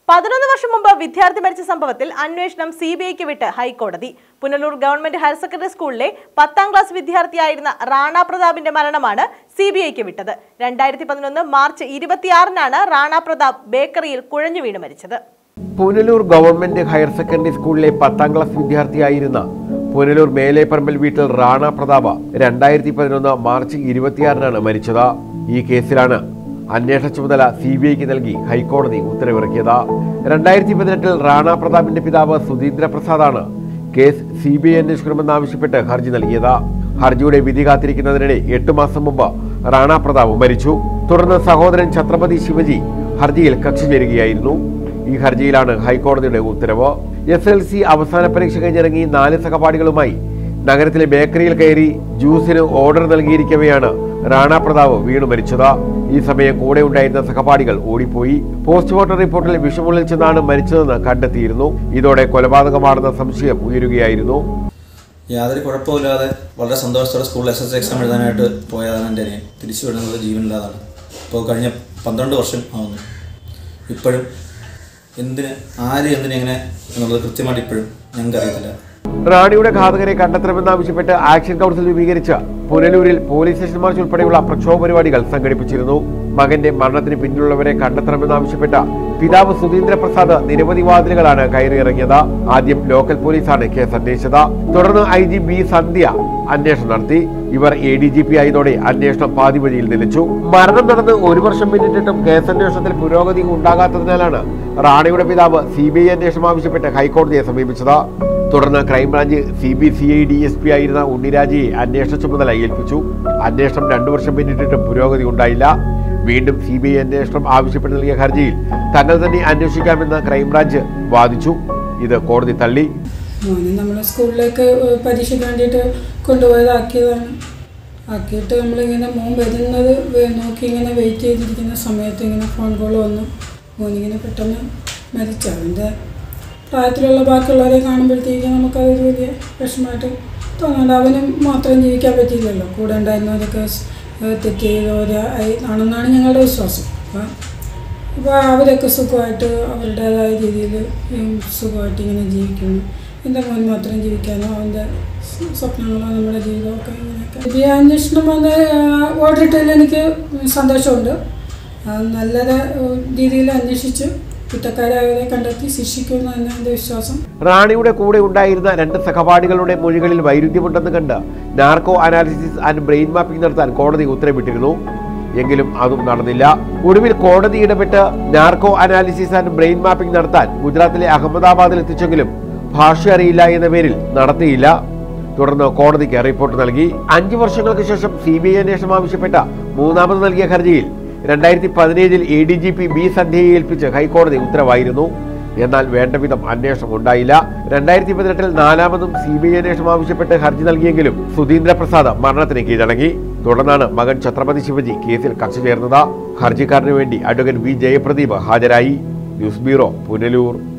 പതിനൊന്ന് വർഷം മുമ്പ് വിദ്യാർത്ഥി മരിച്ച സംഭവത്തിൽ അന്വേഷണം സി ബി ഐക്ക് വിട്ട് ഹൈക്കോടതി പുനലൂർ ഗവൺമെന്റ് ഹയർ സെക്കൻഡറി സ്കൂളിലെ പത്താം ക്ലാസ് വിദ്യാർത്ഥിയായിരുന്ന റാണ പ്രതാപിന്റെ മരണമാണ് സി ബി ഐക്ക് വിട്ടത് രണ്ടായിരത്തി പതിനൊന്ന് മാർച്ച് ഇരുപത്തിയാറിനാണ് റാണ പ്രതാപ് ബേക്കറിയിൽ കുഴഞ്ഞു വീണ് മരിച്ചത് പുനലൂർ ഗവൺമെന്റ് ഹയർ സെക്കൻഡറി സ്കൂളിലെ പത്താം ക്ലാസ് വിദ്യാർത്ഥിയായിരുന്ന പുനലൂർ മേലേപ്പറമ്പിൽ വീട്ടിൽ റാണ പ്രതാപ രണ്ടായിരത്തി പതിനൊന്ന് മാർച്ച് ഇരുപത്തിയാറിനാണ് മരിച്ചത് ഈ കേസിലാണ് അന്വേഷണ ചുമതല സി ബി ഐക്ക് നൽകി ഹൈക്കോടതി ഉത്തരവിറക്കിയത് രണ്ടായിരത്തി പതിനെട്ടിൽ റാണ പ്രതാപിന്റെ പിതാവ് സുധീന്ദ്ര പ്രസാദാണ് കേസ് സി ബി ഐ അന്വേഷിക്കണമെന്നാവശ്യപ്പെട്ട് ഹർജി നൽകിയത് ഹർജിയുടെ വിധി കാത്തിരിക്കുന്നതിനിടെ എട്ട് മാസം മുമ്പ് റാണ പ്രതാപ് മരിച്ചു തുടർന്ന് സഹോദരൻ ഛത്രപതി ശിവജി ഹർജിയിൽ കക്ഷി ചേരുകയായിരുന്നു ഈ ഹർജിയിലാണ് ഹൈക്കോടതിയുടെ ഉത്തരവ് എസ് എൽ സി അവസാന പരീക്ഷ കഴിഞ്ഞിറങ്ങി നാല് സഹപാഠികളുമായി നഗരത്തിലെ ബേക്കറിയിൽ കയറി ജ്യൂസിന് ഓർഡർ നൽകിയിരിക്കവെയാണ് റാണ പ്രതാപ് വീണു മരിച്ചത് ഈ സമയം കൂടെ ഉണ്ടായിരുന്ന സഹപാഠികൾ ഓടിപ്പോയി പോസ്റ്റ്മോർട്ടം റിപ്പോർട്ടിൽ വിഷമുള്ളിൽ ചെന്നാണ് മരിച്ചതെന്ന് കണ്ടെത്തിയിരുന്നു ഇതോടെ കൊലപാതകമാണെന്ന സംശയം ഉയരുകയായിരുന്നു യാതൊരു കുഴപ്പമില്ലാതെ വളരെ സന്തോഷത്തോടെ സ്കൂളിൽ എസ് എസ് എക്സാം എഴുതാനായിട്ട് പോയതാണ് എൻ്റെ അനിയൻ തിരിച്ചു വിടുന്നത് ജീവനില്ലാതാണ് ഇപ്പോൾ കഴിഞ്ഞ പന്ത്രണ്ട് വർഷം ആവുന്നു ഇപ്പോഴും എന്തിന് ആര് എന്തിന് എങ്ങനെ എന്നുള്ളത് കൃത്യമായിട്ട് ഇപ്പോഴും ഞങ്ങൾക്ക് അറിയത്തില്ല റാണിയുടെ ഘാതകരെ കണ്ടെത്തണമെന്നാവശ്യപ്പെട്ട് ആക്ഷൻ കൗൺസിൽ രൂപീകരിച്ച പുനലൂരിൽ പോലീസ് സ്റ്റേഷൻ മാർച്ച് ഉൾപ്പെടെയുള്ള പ്രക്ഷോഭ പരിപാടികൾ സംഘടിപ്പിച്ചിരുന്നു മകന്റെ മരണത്തിന് പിന്നിലുള്ളവരെ കണ്ടെത്തണമെന്നാവശ്യപ്പെട്ട പിതാവ് സുധീന്ദ്ര പ്രസാദ് നിരവധി വാതിലുകളാണ് കയറിയിറങ്ങിയത് ആദ്യം ലോക്കൽ പോലീസാണ് കേസ് അന്വേഷിച്ചത് തുടർന്ന് ഐ ജി ബി സന്ധ്യ അന്വേഷണം നടത്തി ഇവർ എ ഡി ജി പി ആയതോടെ അന്വേഷണം പാതിവഴിയിൽ നിലച്ചു മരണം നടന്ന് ഒരു വർഷം പിന്നിട്ടിട്ടും കേസന്വേഷണത്തിൽ പുരോഗതി ഉണ്ടാകാത്തതിനാലാണ് റാണിയുടെ പിതാവ് സി ബി ഐ അന്വേഷണം ആവശ്യപ്പെട്ട് ഹൈക്കോടതിയെ സമീപിച്ചത് തുടർന്ന് crime branch C B C I D S P ആയിരുന്ന ഉണ്ണിരാജയെ അന്വേഷണ ചുമതല ഏൽപ്പിച്ചു അന്വേഷണം രണ്ടു വർഷം പിന്നിട്ടിട്ടും പുരോഗതി ഉണ്ടായില്ല വീണ്ടും സി ബി ഐ അന്വേഷണം ആവശ്യപ്പെട്ട് നൽകിയ ഹർജിയിൽ തങ്ങൾ തന്നെ അന്വേഷിക്കാമെന്ന് ക്രൈംബ്രാഞ്ച് വാദിച്ചു ഇത് കോടതി തള്ളി മോനെ നമ്മൾ സ്കൂളിലേക്ക് ഏഹ് പരീക്ഷയ്ക്ക് വേണ്ടിയിട്ട് കൊണ്ടുപോയതാക്കിയതാണ് ആക്കിയിട്ട് നമ്മളിങ്ങനെ മോൻ വരുന്നത് വേ- നോക്കി ഇങ്ങനെ വെയിറ്റ് ചെയ്തിരിക്കുന്ന സമയത്ത് ഇങ്ങനെ ഫോൺ കോൾ വന്നു മോനിങ്ങനെ പെട്ടെന്ന് മരിച്ചു അവൻ്റെ പ്രായത്തിലുള്ള ബാക്കിയുള്ളവരെ കാണുമ്പോഴത്തേക്കും നമുക്കതൊരു വലിയ വിഷമമായിട്ട് തോന്നുന്നുണ്ട് അവനും മാത്രം ജീവിക്കാൻ പറ്റിയില്ലല്ലോ കൂടെ ഉണ്ടായിരുന്നവരൊക്കെ സ്- ഏഹ് തെറ്റ് ചെയ്തവർ ആണെന്നാണ് ഞങ്ങളുടെ വിശ്വാസം അപ്പം അപ്പോൾ അവരൊക്കെ സുഖമായിട്ട് അവരുടേതായ രീതിയിൽ സുഖമായിട്ട് ഇങ്ങനെ ജീവിക്കുന്നു എൻ്റെ മോൻ മാത്രം ജീവിക്കാനോ അവൻ്റെ സ്വ- സ്വപ്നങ്ങളോ നമ്മുടെ ജീവിതമൊക്കെ ഇങ്ങനെയൊക്കെ ഈ അന്വേഷണം വന്ന് ഓടിട്ടതിൽ എനിക്ക് സന്തോഷമുണ്ട് ആ, നല്ല രീതിയിൽ അന്വേഷിച്ച് കുറ്റക്കാരായവരെ കണ്ടെത്തി ശിക്ഷിക്കുമെന്ന് തന്നെ എൻ്റെ വിശ്വാസം റാണിയുടെ കൂടെ ഉണ്ടായിരുന്ന രണ്ട് സഹപാഠികളുടെ മൊഴികളിൽ വൈരുദ്ധ്യമുണ്ടെന്ന് കണ്ട് narco analysis and brain mapping നടത്താൻ കോടതി ഉത്തരവിട്ടിരുന്നു എങ്കിലും അതും നടന്നില്ല ഒടുവിൽ കോടതി ഇടപെട്ട് narco analysis and brain mapping നടത്താൻ ഗുജറാത്തിലെ അഹമ്മദാബാദിൽ എത്തിച്ചെങ്കിലും ഭാഷ അറിയില്ല എന്ന പേരിൽ നടത്തിയില്ല തുടർന്ന് കോടതിക്ക് റിപ്പോർട്ട് നൽകി അഞ്ചു വർഷങ്ങൾക്ക് ശേഷം സി ബി ഐ അന്വേഷണം ആവശ്യപ്പെട്ട മൂന്നാമത് നൽകിയ ഹർജിയിൽ രണ്ടായിരത്തി പതിനേഴിൽ A D G P B സന്ധ്യയെ ഏൽപ്പിച്ച് ഹൈക്കോടതി ഉത്തരവായിരുന്നു എന്നാൽ വേണ്ട വിധം അന്വേഷണം ഉണ്ടായില്ല രണ്ടായിരത്തി പതിനെട്ടിൽ നാലാമതും സി ബി ഐ അന്വേഷണം ആവശ്യപ്പെട്ട് ഹർജി നൽകിയെങ്കിലും സുധീന്ദ്ര പ്രസാദ് മരണത്തിന് കീഴടങ്ങി തുടർന്നാണ് മകൻ ഛത്രപതി ശിവജി കേസിൽ കക്ഷി ചേർന്നത് ഹർജിക്കാരന് വേണ്ടി അഡ്വക്കേറ്റ് വി ജയപ്രദീപ് ഹാജരായി ന്യൂസ് ബ്യൂറോ പുനലൂർ